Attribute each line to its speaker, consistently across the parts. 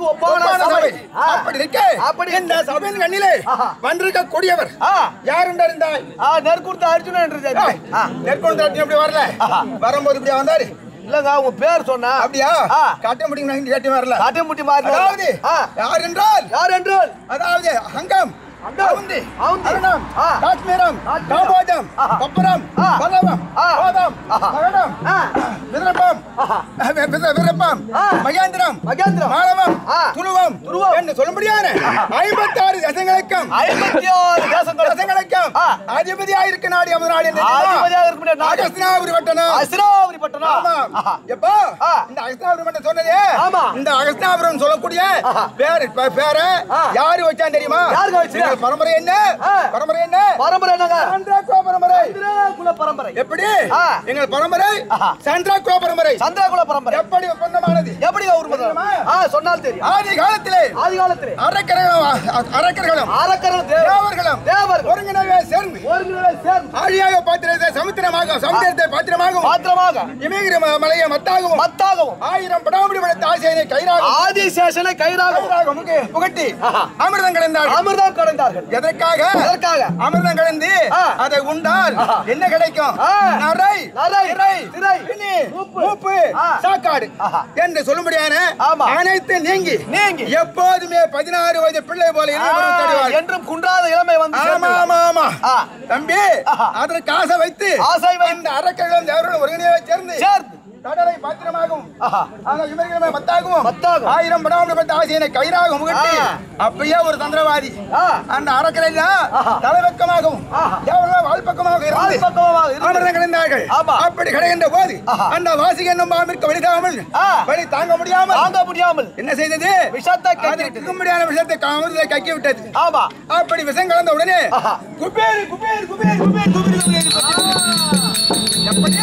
Speaker 1: ஒப்பான
Speaker 2: ஒப்பான
Speaker 1: சபை.
Speaker 2: சபை.
Speaker 1: ஆ.
Speaker 2: அப்படி இருக்க
Speaker 1: அப்படி
Speaker 2: இந்த சபையின் கண்ணிலே
Speaker 1: ஆஹா.
Speaker 2: வந்திருக்க கூடியவர்
Speaker 1: ஆ.
Speaker 2: யார் என்று அறிந்தாய்
Speaker 1: ஆ, நெற்குடுத்த அர்ஜுனன் என்று தெரியும். ஆ.
Speaker 2: நெற்கொண்டு இப்படி வரல
Speaker 1: ஆஹா.
Speaker 2: வரும்போது இப்படி வந்தாரு
Speaker 1: இல்லங்க உங்க பேர் சொன்னா
Speaker 2: அப்படியா
Speaker 1: ஆ.
Speaker 2: காட்ட முடியும் கேட்டு வரல
Speaker 1: காட்டியமுட்டி மாதிரி
Speaker 2: அதாவது
Speaker 1: ஆ.
Speaker 2: யார் என்றால்
Speaker 1: யார் என்றால்
Speaker 2: அதாவது அங்கம்
Speaker 1: அங்கம்.
Speaker 2: அவுந்தி
Speaker 1: அவுந்தி.
Speaker 2: அருணம்
Speaker 1: ஆ.
Speaker 2: காஷ்மீரம்
Speaker 1: காஷ்மீரம்.
Speaker 2: காம்போஜம்
Speaker 1: ஆஹா.
Speaker 2: பப்பரம்
Speaker 1: ஆ.
Speaker 2: பல்லவம்
Speaker 1: ஆ.
Speaker 2: கோதம்
Speaker 1: ஆஹா.
Speaker 2: மகடம்
Speaker 1: ஆ.
Speaker 2: விதரப்பம்
Speaker 1: ஆஹா.
Speaker 2: விதரப்பம்
Speaker 1: ஆ.
Speaker 2: மகேந்திரம்
Speaker 1: மகேந்திரம்.
Speaker 2: மாளவம்
Speaker 1: ஆ.
Speaker 2: துருவம்
Speaker 1: துருவம்.
Speaker 2: என்று சொல்ல முடியாது ஐம்பத்தாறு தசங்களுக்கும்
Speaker 1: ஐம்பத்தி ஆறு தேசங்கள்
Speaker 2: தசங்களுக்கும்
Speaker 1: ஆ.
Speaker 2: அதிபதியாயிருக்க நாடு அமது நாடு என்று
Speaker 1: அதிபதியாக இருக்கக்கூடிய நாடு.
Speaker 2: அகஸ்தினாபுரி பட்டணம்
Speaker 1: அசிராவரி பட்டணம்
Speaker 2: ஆமாம்.
Speaker 1: ஆஹா.
Speaker 2: எப்போ
Speaker 1: ஆ.
Speaker 2: இந்த அகஸ்தினாபுரம் மட்டும் சொன்னதே
Speaker 1: ஆமா.
Speaker 2: இந்த அகஸ்தினாபுரம் சொல்லக்கூடிய
Speaker 1: ஆஹா.
Speaker 2: பேரு பே- பேரை
Speaker 1: ஆ.
Speaker 2: யாரு வச்சான் தெரியுமா
Speaker 1: யாருங்க வச்சா?
Speaker 2: எங்கள் பரம்பரை என்ன
Speaker 1: ஆ.
Speaker 2: பரம்பரை என்ன
Speaker 1: பரம்பரை என்னங்க
Speaker 2: சந்திராகுல பரம்பரை
Speaker 1: சந்திரகுல பரம்பரை
Speaker 2: எப்படி
Speaker 1: ஆ.
Speaker 2: எங்கள் பரம்பரை
Speaker 1: ஆஹா.
Speaker 2: சந்திராகுல பரம்பரை
Speaker 1: சந்திரகுல பரம்பரை
Speaker 2: எப்படி ஒப்பந்தமானது
Speaker 1: எப்படி உருமதம் ஆ சொன்னால் தெரியும்
Speaker 2: ஆதி காலத்திலே
Speaker 1: ஆதி காலத்திலே
Speaker 2: அரக்கர்களும் அரக்கர்களும்
Speaker 1: அரக்கர்கள் தேவர்
Speaker 2: தேவர்களும்
Speaker 1: தேவர்கள்
Speaker 2: ஒருங்கிணைவே சேர்ந்து
Speaker 1: ஒருங்கிணைந்து சேர்ந்து
Speaker 2: ஆழியாக பாத்திரத்தை சமுத்திரமாக சமுத்திரத்தை பாத்திரமாகவும்
Speaker 1: மாத்திரமாக
Speaker 2: இமயகிரி ம- மலையை மத்தாகவும்
Speaker 1: மத்தாகவும்
Speaker 2: ஆயிரம் படாமடி படைத்த ஆசையினை கைராக
Speaker 1: ஆதிசேஷனை கைராகவும்
Speaker 2: கைராக முகி- புகட்டி
Speaker 1: ஆஹா.
Speaker 2: அமிர்தம் கலந்தார்கள்
Speaker 1: அமிர்தம் கடைந்தார்கள்
Speaker 2: எதற்காக
Speaker 1: எதற்காக
Speaker 2: அமிர்தம் கலந்து
Speaker 1: ஆ.
Speaker 2: அதை உண்டால்
Speaker 1: ஆஹா.
Speaker 2: என்ன கிடைக்கும்
Speaker 1: ஆ.
Speaker 2: நரை
Speaker 1: நரை,
Speaker 2: திரை,
Speaker 1: திரை,
Speaker 2: பிணி,
Speaker 1: மூப்பு,
Speaker 2: மூப்பு
Speaker 1: ஆ.
Speaker 2: சாக்காடு
Speaker 1: ஆஹா.
Speaker 2: என்று சொல்லும்படியான
Speaker 1: ஆமா.
Speaker 2: அனைத்து நீங்கி
Speaker 1: நீங்கி.
Speaker 2: எப்போதுமே பதினாறு வயது பிள்ளை போல
Speaker 1: ஆ,
Speaker 2: இளமை பருவம் தேடுவாள்.
Speaker 1: என்றும் குன்றாத இளமை வந்து
Speaker 2: ஆமா
Speaker 1: சேர்ந்தது.
Speaker 2: ஆமா ஆமா
Speaker 1: ஆ.
Speaker 2: தம்பி
Speaker 1: ஆஹா.
Speaker 2: அதற்கு ஆசை வைத்து
Speaker 1: ஆசை வைத்து.
Speaker 2: அந்த அரக்கர்களும் தேவர்களும் ஒருங்கிணைய சேர்ந்து
Speaker 1: சேர்ந்து
Speaker 2: கடலை பாத்திரமாகவும்
Speaker 1: ஆஹா.
Speaker 2: ஆக இவர்களுமே மத்தாகவும்
Speaker 1: மத்தாகவும்.
Speaker 2: ஆயிரம் படாமல் பட்ட ஆசையினை கயிறாக முகட்டி
Speaker 1: ஆ.
Speaker 2: அப்பயே ஒரு தந்திரவாதி
Speaker 1: ஆ.
Speaker 2: அந்த அரக்கரெல்லாம்
Speaker 1: ஆஹா.
Speaker 2: தலைபக்கமாகவும்
Speaker 1: ஆஹா.
Speaker 2: தேவர்கள் வாழ்பக்கமாக இருந்து
Speaker 1: வாழ்பக்கமாக இருந்து.
Speaker 2: அமிர்தம் கிடந்தார்கள்
Speaker 1: ஆமா.
Speaker 2: அப்படி கிடைக்கின்ற போது
Speaker 1: ஆஹா.
Speaker 2: அந்த வாசிக என்னும் பாம்பிற்கு வழிதாமல்
Speaker 1: ஆ.
Speaker 2: வழி தாங்க முடியாமல்
Speaker 1: தாங்க முடியாமல்
Speaker 2: என்ன செய்தது
Speaker 1: விஷத்தை கக்கி
Speaker 2: அதற்கு
Speaker 1: விட்டது.
Speaker 2: இருக்கும்படியான விஷயத்தை அமிர்தத்தை கக்கி விட்டது
Speaker 1: ஆமா
Speaker 2: அப்படி விஷம் கலந்த உடனே
Speaker 1: ஆஹா.
Speaker 2: குபேர் குபேர் குபேர் குபேர் குபேர் குபேர் எப்படி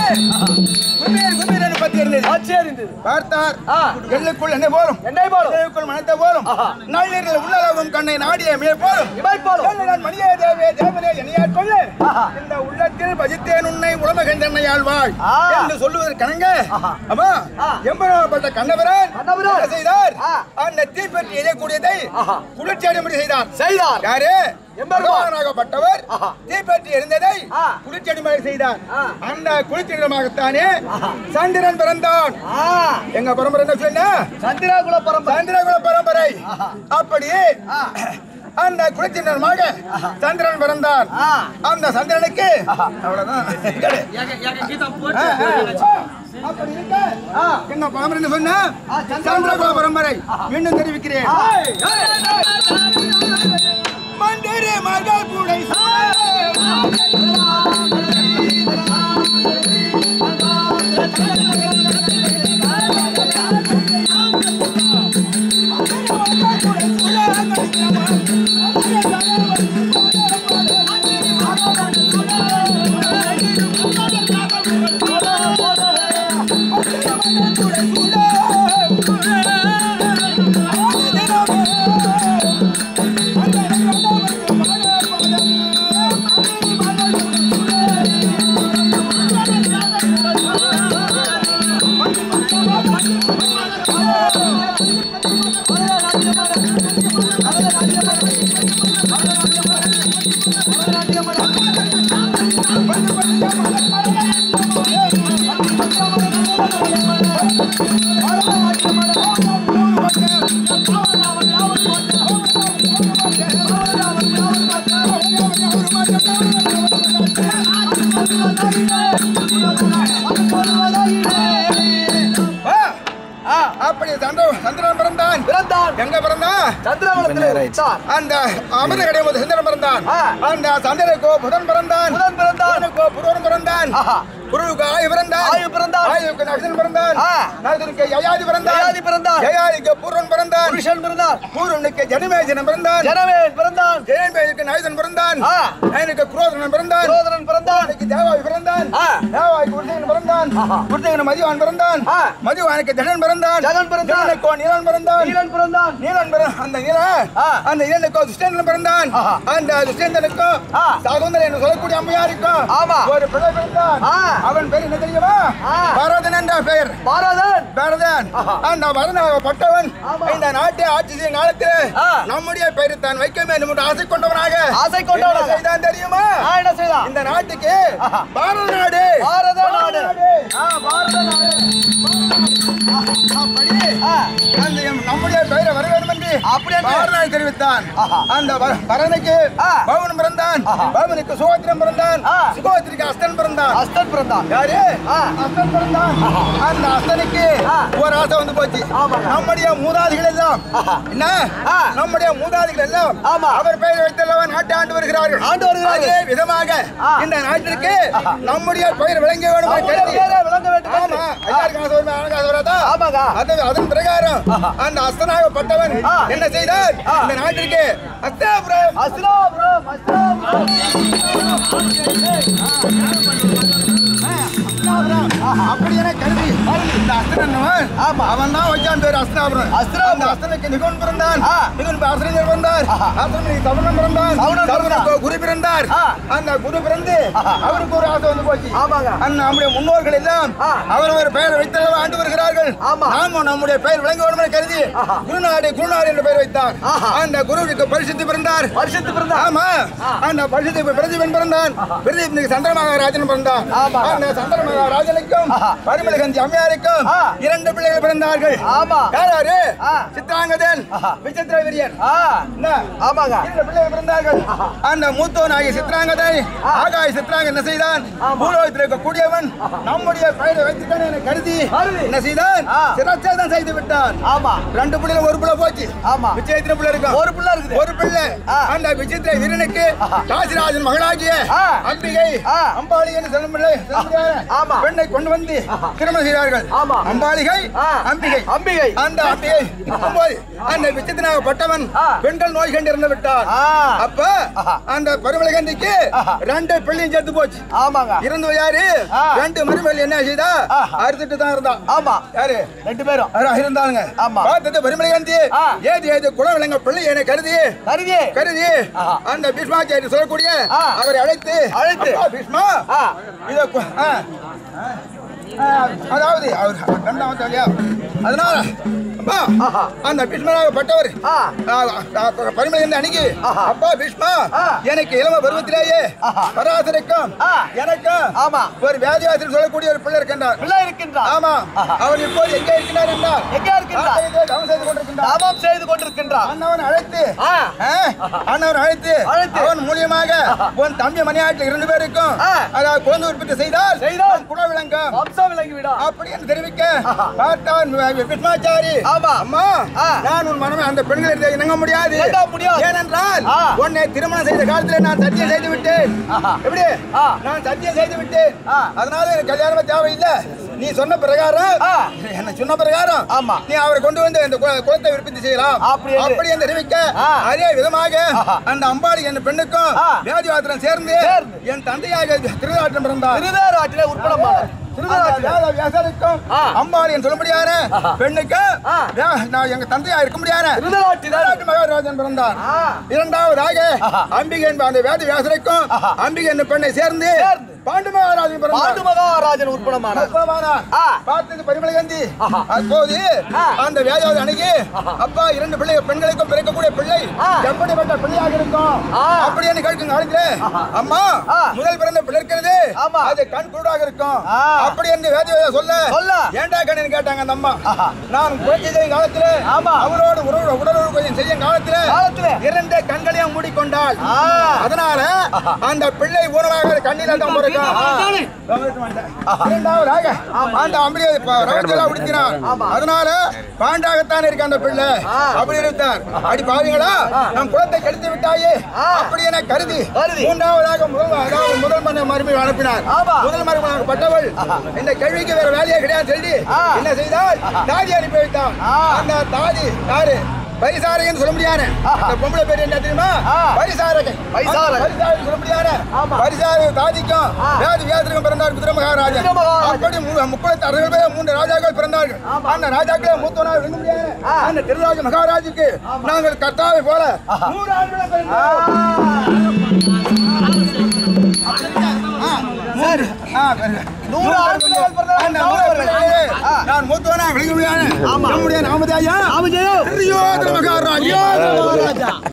Speaker 2: குபேர் குபேர் என்று பத்தி இருந்தது
Speaker 1: ஆட்சி அறிந்தது
Speaker 2: பார்த்தார்
Speaker 1: ஆ.
Speaker 2: எள்ளுக்குள் என்ன போலும்
Speaker 1: எண்ணெய் போலும்
Speaker 2: எள்ளுக்குள் மனத்தை போலும்
Speaker 1: ஆஹா.
Speaker 2: நள்ளிரில் உள்ளளவும் கண்ணை நாடிய மேல் போலும்
Speaker 1: இவை போலும்
Speaker 2: நான் மணியே தேவே தேவனே என்னையாட் கொள்ளு
Speaker 1: ஆஹா.
Speaker 2: இந்த உள்ளத்தில் பஜித்தேன் உன்னை உலமகந்தன்னை ஆழ்வாய்
Speaker 1: ஆ.
Speaker 2: என்று சொல்லுவதற்கனங்க
Speaker 1: ஆஹா.
Speaker 2: அம்மா
Speaker 1: ஆ.
Speaker 2: எம்பரப்பட்ட கண்ணபுரன்
Speaker 1: கண்ணபிரான்.
Speaker 2: என்ன செய்தார்
Speaker 1: ஆ.
Speaker 2: அந்த தீப்பற்றி எரியக்கூடியதை
Speaker 1: ஆஹா.
Speaker 2: குளிர்ச்சி அடைமுறை செய்தார்
Speaker 1: செய்தார்
Speaker 2: யாரு
Speaker 1: எம்பெருமான்.
Speaker 2: பகவானாகப்பட்டவர்
Speaker 1: ஆஹா.
Speaker 2: தீப்பற்றி எரிந்ததை
Speaker 1: ஆ.
Speaker 2: குளிர்ச்சி அடைமுறை செய்தார்
Speaker 1: ஆ.
Speaker 2: அந்த குளிர்ச்சிடமாகத்தானே
Speaker 1: ஆஹா.
Speaker 2: சந்திரன் பிறந்தான்
Speaker 1: ஆ
Speaker 2: எங்க பரம்பரை என்ன சொன்ன
Speaker 1: சந்திரகுல பரம்பரை
Speaker 2: சந்திரகுல பரம்பரை
Speaker 1: ஆஹா.
Speaker 2: அப்படி
Speaker 1: ஆ.
Speaker 2: அந்த குலச்சின்னமாக சந்திரன் பிறந்தான்
Speaker 1: ஆ.
Speaker 2: அந்த சந்திரனுக்கு அவ்வளவுதான் கிடையாது. ஆ, ஆ. அப்படி இருக்க,
Speaker 1: ஆ.
Speaker 2: எங்க பாமரன் சொன்ன
Speaker 1: ஆ, சந்திரகுல
Speaker 2: சந்திரகுல பரம்பரை மீண்டும் தெரிவிக்கிறேன் மந்திரி மகள் புடை ஆ.
Speaker 1: ஆ
Speaker 2: அப்படி சந்திர சந்திரன் பிறந்தான்
Speaker 1: பிறந்தான்
Speaker 2: எங்க பிறந்தான்
Speaker 1: சந்திரகுலத்தில் இருந்தார்
Speaker 2: அந்த அமிர்த கிடையாது சந்திரன் பிறந்தான்
Speaker 1: ஆ.
Speaker 2: அந்த சந்திரனுக்கோ புதன் பிறந்தான்
Speaker 1: புதன் பிறந்தான்
Speaker 2: புதனுக்கோ புருவன் பிறந்தான்
Speaker 1: ஆஹா.
Speaker 2: குருவுக்கு ஆயு பிறந்தான்
Speaker 1: ஆயு பிறந்தான்.
Speaker 2: ஆயுக்கு நகசன் பிறந்தான்
Speaker 1: ஆ.
Speaker 2: நகசனுக்கு யயாதி பிறந்தான்
Speaker 1: யயாதி பிறந்தான்.
Speaker 2: யயாதிக்கு பூர்வன் பிறந்தான்
Speaker 1: புருஷன் பிறந்தான்
Speaker 2: பூர்வனுக்கு ஜனமேஜனம் பிறந்தான்
Speaker 1: ஜனவேல் பிறந்தான்
Speaker 2: ஜனமேஜனுக்கு நாயுதன் பிறந்தான்
Speaker 1: ஆ.
Speaker 2: நாயனுக்கு குரோதனன் பிறந்தான்
Speaker 1: சோதரன் பிறந்தான்
Speaker 2: அவனுக்கு தேவாய் பிறந்தான்
Speaker 1: ஆ.
Speaker 2: தேவாய்க்கு உருதேகன் பிறந்தான்
Speaker 1: ஆஹா.
Speaker 2: உருதேகன் மதிவான் பிறந்தான்
Speaker 1: ஆ.
Speaker 2: மதிவானுக்கு ஜனன் பிறந்தான்
Speaker 1: ஜெகன் பிறந்தான்
Speaker 2: ஜனனுக்கு நீலன் பிறந்தான்
Speaker 1: நீலன் பிறந்தான்
Speaker 2: நீலன் பிற- அந்த நீல
Speaker 1: ஆ.
Speaker 2: அந்த நீலனுக்கு துஷ்டேந்திரன் பிறந்தான்
Speaker 1: ஆஹா.
Speaker 2: அந்த துஷ்டேந்திரனுக்கும்
Speaker 1: ஆ.
Speaker 2: சகுந்தரன் என்று சொல்லக்கூடிய அம்மையாருக்கும்
Speaker 1: ஆமா.
Speaker 2: ஒரு பிள்ளை பிறந்தான்
Speaker 1: ஆ.
Speaker 2: அவன் பேர் என்ன தெரியுமா
Speaker 1: ஆ.
Speaker 2: பரதன் என்ற பெயர்
Speaker 1: பாரதன்
Speaker 2: பரதன்
Speaker 1: ஆஹா.
Speaker 2: அந்த பரதனாகப்பட்டவன்
Speaker 1: ஆமா.
Speaker 2: இந்த நாட்டை ஆட்சி செய்யும் காலத்தில்
Speaker 1: ஆ.
Speaker 2: நம்முடைய பெயரை தான் வைக்க வேண்டும் என்று ஆசை கொண்டவனாக
Speaker 1: ஆசை கொண்டவனாக.
Speaker 2: என்ன செய்தான் தெரியுமா
Speaker 1: ஆ, என்ன செய்தான்
Speaker 2: இந்த நாட்டுக்கு
Speaker 1: ஆஹா.
Speaker 2: பாரத நாடு
Speaker 1: பாரத நாடு ஆ, பாரத நாடு
Speaker 2: அப்படி
Speaker 1: ஆ,
Speaker 2: அந்த எம் நம்முடைய பெயரை வர வேண்டும் என்று
Speaker 1: அப்படி என்று?
Speaker 2: பாரதன் தெரிவித்தான்
Speaker 1: ஆஹா.
Speaker 2: அந்த வ- பரதனுக்கு
Speaker 1: ஆ.
Speaker 2: பவன் பிறந்தான்
Speaker 1: ஆஹா.
Speaker 2: பவனுக்கு சுகோத்திரம் பிறந்தான்
Speaker 1: ஆ.
Speaker 2: சுகோத்திரிக்கு அஸ்தன் பிறந்தான்
Speaker 1: அஸ்தன் பிறந்தான்
Speaker 2: யாரு
Speaker 1: ஆ.
Speaker 2: அஸ்தன் பிறந்தான் அந்த அஸ்தனுக்கு
Speaker 1: ஆ.
Speaker 2: ஒரு ஆசை வந்து போச்சு
Speaker 1: ஆமாங்க.
Speaker 2: நம்முடைய மூதாதிகள் எல்லாம்
Speaker 1: ஆஹா.
Speaker 2: என்ன
Speaker 1: ஆ.
Speaker 2: நம்முடைய மூதாதிகள் எல்லாம்
Speaker 1: ஆமா.
Speaker 2: அவர் பெயரை வைத்தல்லவா நாட்டை ஆண்டு வருகிறார்கள்
Speaker 1: ஆண்டு வருகிறார்கள்.
Speaker 2: அதே விதமாக
Speaker 1: ஆ.
Speaker 2: இந்த நாட்டிற்கு நம்முடைய பெயர் விளங்க வேண்டும் என்று
Speaker 1: நம்முடைய
Speaker 2: கருதி
Speaker 1: பேரை விளங்க வேண்டும் என்று.
Speaker 2: ஆமா ஐயாருக்கு ஆசை வருமா எனக்கு ஆசை வராதா
Speaker 1: ஆமாங்க.
Speaker 2: அது அதன் பிரகாரம்
Speaker 1: ஆஹா.
Speaker 2: அந்த அஸ்தனாகப்பட்டவன்
Speaker 1: ஆ.
Speaker 2: என்ன செய்தார்
Speaker 1: ஆ.
Speaker 2: இந்த நாட்டிற்கு அஸ்தாபுரம்
Speaker 1: அஸ்லாபுரம் அஸ்லாபுரம்
Speaker 2: அப்படி என கருதி இந்த அஸ்தனவன்
Speaker 1: ஆமா.
Speaker 2: அவன் தான் வச்சான் பேர் அஸ்தாபுரம்
Speaker 1: அஸ்தாபுரம்.
Speaker 2: அந்த அஸ்தனுக்கு நிகுன் பிறந்தான்
Speaker 1: ஆ.
Speaker 2: நிகுன் ஆசிரியர் பிறந்தார்
Speaker 1: ஆஹா.
Speaker 2: ஆசிரியர் சவணன் பிறந்தான்
Speaker 1: சவணன்
Speaker 2: சவணனுக்கு
Speaker 1: பிறந்தான்.
Speaker 2: குரு பிறந்தார்
Speaker 1: ஆ.
Speaker 2: அந்த குரு பிறந்து
Speaker 1: ஆஹா.
Speaker 2: அவருக்கு ஒரு ஆசை வந்து போச்சு
Speaker 1: ஆமாங்க.
Speaker 2: அந்த நம்முடைய முன்னோர்கள் எல்லாம்
Speaker 1: ஆ.
Speaker 2: அவர் ஒரு பெயர் வைத்தல்லவா ஆண்டு வருகிறார்கள்
Speaker 1: ஆமா.
Speaker 2: நாமும் நம்முடைய பெயர் விளங்க வேண்டும் என கருதி
Speaker 1: ஆஹா.
Speaker 2: குருநாடு குருநாடு என்று பெயர் வைத்தார்
Speaker 1: ஆஹா.
Speaker 2: அந்த குருவுக்கு பரிசுத்து பிறந்தார்
Speaker 1: வருஷத்து பிறந்தான்
Speaker 2: ஆமா
Speaker 1: ஆ.
Speaker 2: அந்த பரிசுத்து பிரதீபன் பிறந்தான் பிரதீபனுக்கு சந்திர மகாராஜன் பிறந்தான்
Speaker 1: ஆமா.
Speaker 2: அந்த சந்திர மகாராஜனுக்கும்
Speaker 1: ஆஹா.
Speaker 2: பரிமளகந்தி அம்மையாருக்கும்
Speaker 1: ஆ.
Speaker 2: இரண்டு பிள்ளைகள் பிறந்தார்கள்
Speaker 1: ஆமா
Speaker 2: யாராரு
Speaker 1: ஆ.
Speaker 2: சித்ராங்கதன்
Speaker 1: ஆஹா.
Speaker 2: விசித்திர வீரியன்
Speaker 1: ஆ
Speaker 2: என்ன?
Speaker 1: ஆமாங்க
Speaker 2: இரண்டு பிள்ளைகள் பிறந்தார்கள் அந்த மூத்தவனாகிய சித்ராங்கதை
Speaker 1: ஆ.
Speaker 2: ஆகாய சித்ராங்க என்ன செய்தான்
Speaker 1: ஆமா.
Speaker 2: பூலோகத்தில் இருக்கக்கூடியவன் நம்முடைய பெயரை வைத்துக்கான என கருதி
Speaker 1: கருதி.
Speaker 2: என்ன செய்தான்
Speaker 1: ஆ.
Speaker 2: சிரச்சேதம் செய்து விட்டான்
Speaker 1: ஆமா
Speaker 2: ரெண்டு பிள்ளைல ஒரு பிள்ளை போச்சு
Speaker 1: ஆமா
Speaker 2: விஜயத்திர பிள்ளை இருக்கும்
Speaker 1: ஒரு பிள்ளை இருக்குது
Speaker 2: ஒரு பிள்ளை
Speaker 1: ஆ.
Speaker 2: அந்த விசித்திர வீரனுக்கு
Speaker 1: ஆஹா.
Speaker 2: காசிராஜன் மகளாகிய
Speaker 1: ஆ.
Speaker 2: அம்பிகை
Speaker 1: ஆ.
Speaker 2: அம்பாளி என்று சொல்லும் பிள்ளை
Speaker 1: ஆமா.
Speaker 2: பெண்ணை கொண்டு வந்து
Speaker 1: ஆஹா.
Speaker 2: திருமணம் செய்தார்கள்
Speaker 1: ஆமா.
Speaker 2: அம்பாளிகை
Speaker 1: ஆ.
Speaker 2: அம்பிகை
Speaker 1: அம்பிகை
Speaker 2: அந்த அம்பிகை இருக்கும்போது அந்த விசித்திரனாகப்பட்டவன்
Speaker 1: ஆ.
Speaker 2: பெண்கள் நோய் கண்டிருந்து விட்டார்
Speaker 1: ஆ
Speaker 2: அப்ப
Speaker 1: ஆஹா.
Speaker 2: அந்த பருமலகந்திக்கு
Speaker 1: ஆஹா.
Speaker 2: ரெண்டு பிள்ளையும் செத்து போச்சு
Speaker 1: ஆமாங்க
Speaker 2: இருந்து யாரு
Speaker 1: ஆ.
Speaker 2: ரெண்டு மருமகள் என்ன செய்தா
Speaker 1: ஆஹா.
Speaker 2: அறுத்துட்டு தான் இருந்தா
Speaker 1: ஆமா
Speaker 2: யாரு
Speaker 1: ரெண்டு பேரும்
Speaker 2: யாரா இருந்தாங்க
Speaker 1: ஆமா.
Speaker 2: பார்த்தது பரிமளகாந்தி
Speaker 1: ஆ.
Speaker 2: ஏது ஏது குல விலங்க பிள்ளை என கருதி
Speaker 1: கருதி
Speaker 2: கருதி
Speaker 1: ஆஹா.
Speaker 2: அந்த பீஷ்மாச்சாரி சொல்லக்கூடிய
Speaker 1: ஆ.
Speaker 2: அவரை அழைத்து
Speaker 1: அழைத்து.
Speaker 2: அப்பா பீஷ்மா
Speaker 1: ஆ
Speaker 2: இத கு- ஆ. ஆ, அதாவது அவர் கண்டாம இல்லையா அதனால அப்பா
Speaker 1: ஆஹா.
Speaker 2: அந்த பீஷ்மராகப்பட்டவர்
Speaker 1: ஆ
Speaker 2: பரிமளகந்தி அணுகி
Speaker 1: ஆஹா.
Speaker 2: அப்பா பீஷ்மா
Speaker 1: ஆ.
Speaker 2: எனக்கு இளம பருவத்திலேயே
Speaker 1: ஆஹா.
Speaker 2: பராசரிக்கும்
Speaker 1: ஆ.
Speaker 2: எனக்கும்
Speaker 1: ஆமா
Speaker 2: ஒரு வியாதிவாசல் சொல்லக்கூடிய ஒரு பிள்ளை இருக்கின்றார்
Speaker 1: பிள்ளை இருக்கின்றார்
Speaker 2: ஆமா
Speaker 1: ஆஹா.
Speaker 2: அவர் இப்போது எங்கே இருக்கிறார் என்றால்
Speaker 1: எங்க இருக்கின்றார்
Speaker 2: காலையிலே தவம் செய்து கொண்டிருக்கின்றார்
Speaker 1: தாபம் செய்து கொண்டிருக்கின்றார்
Speaker 2: அண்ணவன் அழைத்து
Speaker 1: ஆ
Speaker 2: ஆ, அண்ணவன் அழைத்து
Speaker 1: அழைத்து.
Speaker 2: அவன் மூலியமாக உன் தம்பி மணியாட்டில் இரண்டு பேருக்கும்
Speaker 1: ஆ.
Speaker 2: அதாவது குழந்தை உற்பத்தி செய்தால்
Speaker 1: செய்தால்
Speaker 2: உன் குல விளங்கும்
Speaker 1: வம்சம் விளங்கி விடா
Speaker 2: அப்படி என்று தெரிவிக்க
Speaker 1: ஆஹா.
Speaker 2: பார்த்தான் விஷ்மாச்சாரி
Speaker 1: ஆமா.
Speaker 2: அம்மா
Speaker 1: ஆ.
Speaker 2: நான் உன் மனமே அந்த பெண்களை இணங்க முடியாது
Speaker 1: இணங்க முடியாது.
Speaker 2: ஏனென்றால்
Speaker 1: ஆ.
Speaker 2: உன்னை திருமணம் செய்த காலத்தில் நான் சத்தியம் செய்து விட்டேன்
Speaker 1: ஆஹா.
Speaker 2: எப்படி
Speaker 1: ஆ.
Speaker 2: நான் சத்தியம் செய்து விட்டேன்
Speaker 1: ஆ.
Speaker 2: அதனால எனக்கு கல்யாணம் தேவையில்லை நீ சொன்ன பிரகாரம்
Speaker 1: ஆ.
Speaker 2: என்ன சொன்ன பிரகாரம்
Speaker 1: ஆமா.
Speaker 2: நீ அவரை கொண்டு வந்து இந்த கு- குலத்தை விற்பத்தி செய்யலாம்
Speaker 1: அப்படி என்று.
Speaker 2: அப்படி என்று தெரிவிக்க
Speaker 1: ஆ.
Speaker 2: அதே விதமாக
Speaker 1: ஆஹா.
Speaker 2: அந்த அம்பாளி என் பெண்ணுக்கும்
Speaker 1: ஆ.
Speaker 2: வியாதிவாத்திரம் சேர்ந்து
Speaker 1: சேர்ந்து.
Speaker 2: என் தந்தையாக திருநாட்டம் பிறந்தார்
Speaker 1: திருதாராட்டிலே உட்படமானார் திருதாராட்டிலே
Speaker 2: அந்த வியாசருக்கும்
Speaker 1: ஆ.
Speaker 2: அம்பாளி என்று சொல்ல முடியாத
Speaker 1: ஆஹா.
Speaker 2: பெண்ணுக்கு
Speaker 1: ஆ.
Speaker 2: வே- நான் எங்க தந்தையா இருக்க முடியாத
Speaker 1: திருதாராட்டிலே
Speaker 2: திருநாட்டு மகாராஜன் பிறந்தார்
Speaker 1: ஆ
Speaker 2: இரண்டாவதாக
Speaker 1: ஆஹா.
Speaker 2: அம்பிகை என்ப அந்த வேத வியாசருக்கும்
Speaker 1: ஆஹா.
Speaker 2: அம்பிகை என்ற பெண்ணை சேர்ந்து
Speaker 1: சேர்ந்து.
Speaker 2: பாண்டு மகாராஜன்
Speaker 1: பாண்டு
Speaker 2: பிறந்தார்
Speaker 1: மகாராஜன் உட்படமானார்
Speaker 2: அப்பமானார்.
Speaker 1: ஆ.
Speaker 2: பார்த்தது பரிமளகந்தி
Speaker 1: ஆஹா.
Speaker 2: அப்போது
Speaker 1: ஆ.
Speaker 2: அந்த வேதாவது அணுகி
Speaker 1: ஆஹா.
Speaker 2: அப்பா இரண்டு பிள்ளை பெண்களுக்கும் பிறக்கக்கூடிய பிள்ளை
Speaker 1: ஆ.
Speaker 2: எப்படிப்பட்ட பிள்ளையாக இருக்கும்
Speaker 1: ஆ.
Speaker 2: அப்படின்னு கேட்கும் காலத்துல
Speaker 1: ஆஹா.
Speaker 2: அம்மா
Speaker 1: ஆ.
Speaker 2: முதல் பிறந்த பிள்ளை இருக்கிறது
Speaker 1: ஆமா.
Speaker 2: அது கண் குருடாக இருக்கும்
Speaker 1: ஆ.
Speaker 2: அப்படி என்று வேத சொல்ல
Speaker 1: சொல்ல.
Speaker 2: ஏண்டா கண்ணு கேட்டாங்க அந்த அம்மா
Speaker 1: ஆஹா.
Speaker 2: நான் குழந்தை செய்யும் காலத்துல
Speaker 1: ஆமா.
Speaker 2: அவரோடு உறவு உடலுறவு கொஞ்சம் செய்யும் காலத்துல
Speaker 1: காலத்திலே
Speaker 2: இரண்டு கண்களையும் மூடிக்கொண்டாள்
Speaker 1: ஆ
Speaker 2: அதனால
Speaker 1: ஆஹா.
Speaker 2: அந்த பிள்ளை ஊனமாக கண்ணில தான் பிறக்கும்
Speaker 1: ஆ.
Speaker 2: இரண்டாவதாக அந்த அம்பிகை ப- ரவத்தெல்லாம் உடுத்தினார்
Speaker 1: ஆமா.
Speaker 2: அதனால பாண்டாகத்தான் இருக்கு அந்த பிள்ளை
Speaker 1: ஆ.
Speaker 2: அப்படி இருந்தார் அடி பாவீங்களா நம் குலத்தை கெடுத்து விட்டாயே
Speaker 1: ஆ.
Speaker 2: அப்படி என கருதி
Speaker 1: கருதி.
Speaker 2: மூன்றாவதாக முதல் அதாவது முதல் மன்ன மருமகள் அனுப்பினார்
Speaker 1: ஆமா.
Speaker 2: முதல் மருமகப்பட்டவள் இந்த கேள்விக்கு வேற வேலையே கிடையாது சொல்லி
Speaker 1: ஆ.
Speaker 2: என்ன செய்தால் தாதி அனுப்பி வைத்தார்
Speaker 1: ஆ.
Speaker 2: அந்த தாதி யாரு பரிசாரகன் சொல்ல முடியாது
Speaker 1: ஆஹா.
Speaker 2: அந்த பொம்பளை பேர் என்ன தெரியுமா
Speaker 1: ஆ.
Speaker 2: பரிசாரகன்
Speaker 1: பரிசாரகன்.
Speaker 2: பரிசாரகன் சொல்ல முடியாது
Speaker 1: ஆமா.
Speaker 2: பரிசாரக தாதிக்கும்
Speaker 1: ஆ.
Speaker 2: வேதி வேதத்துக்கும் பிறந்தார் குதிரை மகாராஜா
Speaker 1: குதிரை மகாராஜா.
Speaker 2: அப்படி மு- முப்பத்தி அறுபது பேர் மூன்று ராஜாக்கள் பிறந்தார்கள்
Speaker 1: ஆமா.
Speaker 2: அந்த ராஜாக்களை மூத்தவனா விளங்க முடியாது
Speaker 1: ஆ.
Speaker 2: அந்த திருராஜ மகாராஜுக்கு நாங்கள் கர்த்தாவை போல
Speaker 1: ஆஹா.
Speaker 2: நூறு ஆண்டுகளை பிறந்தோம். ஆ, நூறு. ஆ, பிறகு.
Speaker 1: நூறு ஆண்டுகள் பிறந்த
Speaker 2: அந்த
Speaker 1: நூறு
Speaker 2: நூறு
Speaker 1: அவர்கள்.
Speaker 2: பிறகு
Speaker 1: ஆ.
Speaker 2: நான் மூத்தவனா விளங்க முடியாது
Speaker 1: ஆமா.
Speaker 2: நம்முடைய நாமதேயா
Speaker 1: ஆமா ஜெயம்
Speaker 2: திரியோதர மகாராஜா